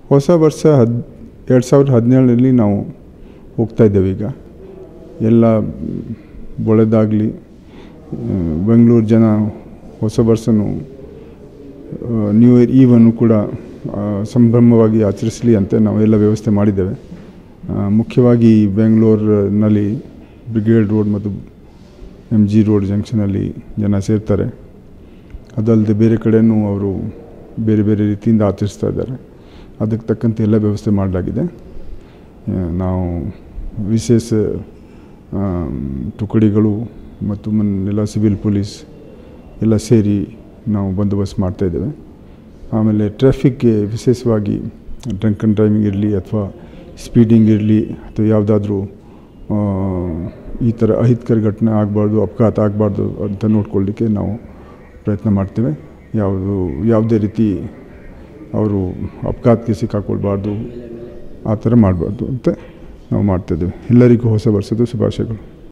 ಹೊಸ ವರ್ಷ ಹದ್ ಎರಡು ಸಾವಿರದ ಹದಿನೇಳರಲ್ಲಿ ನಾವು ಹೋಗ್ತಾ ಇದ್ದೇವೆ ಈಗ ಎಲ್ಲ ಒಳ್ಳೆಯದಾಗಲಿ ಬೆಂಗಳೂರು ಜನ ಹೊಸ ವರ್ಷನೂ ನ್ಯೂ ಇಯರ್ ಈವನ್ನು ಕೂಡ ಆ, ಸಂಭ್ರಮವಾಗಿ ಆಚರಿಸಲಿ ಅಂತ ನಾವೆಲ್ಲ ವ್ಯವಸ್ಥೆ ಮಾಡಿದ್ದೇವೆ ಆ, ಮುಖ್ಯವಾಗಿ ಬೆಂಗಳೂರಿನಲ್ಲಿ ಬ್ರಿಗೇಡ್ ರೋಡ್ ಮತ್ತು ಎಮ್ ಜಿ ರೋಡ್ ಜಂಕ್ಷನಲ್ಲಿ ಜನ ಸೇರ್ತಾರೆ ಅದಲ್ಲದೆ ಬೇರೆ ಕಡೆಯೂ ಅವರು ಬೇರೆ ಬೇರೆ ರೀತಿಯಿಂದ ಆಚರಿಸ್ತಾ ಇದ್ದಾರೆ ಅದಕ್ಕೆ ತಕ್ಕಂತೆ ಎಲ್ಲ ವ್ಯವಸ್ಥೆ ಮಾಡಲಾಗಿದೆ ಆ, ನಾವು ವಿಶೇಷ ಆಮ್, ತುಕಡಿಗಳು ಮತ್ತು ಮನ್- ಎಲ್ಲ ಸಿವಿಲ್ ಪೊಲೀಸ್ ಎಲ್ಲ ಸೇರಿ ನಾವು ಬಂದೋಬಸ್ತ್ ಮಾಡ್ತಾಯಿದ್ದೇವೆ ಆಮೇಲೆ ಟ್ರಾಫಿಕ್ಗೆ ವಿಶೇಷವಾಗಿ ಡ್ರಂಕ್ ಆ್ಯಂಡ್ ಡ್ರೈವಿಂಗ್ ಇರಲಿ ಅಥವಾ ಸ್ಪೀಡಿಂಗ್ ಇರಲಿ ಅಥವಾ ಯಾವುದಾದ್ರೂ ಈ ಥರ ಅಹಿತಕರ ಘಟನೆ ಆಗಬಾರ್ದು ಅಪಘಾತ ಆಗಬಾರ್ದು ಅಂತ ನೋಡ್ಕೊಳ್ಳಿಕ್ಕೆ ನಾವು ಪ್ರಯತ್ನ ಮಾಡ್ತೇವೆ ಯಾವುದು ಯಾವುದೇ ರೀತಿ ಅವರು ಅಪಘಾತಕ್ಕೆ ಸಿಕ್ಕಾಕೊಳ್ಬಾರ್ದು ಆ ಥರ ಮಾಡಬಾರ್ದು ಅಂತ ನಾವು ಮಾಡ್ತಾಯಿದ್ದೇವೆ ಎಲ್ಲರಿಗೂ ಹೊಸ ವರ್ಷದ ಶುಭಾಶಯಗಳು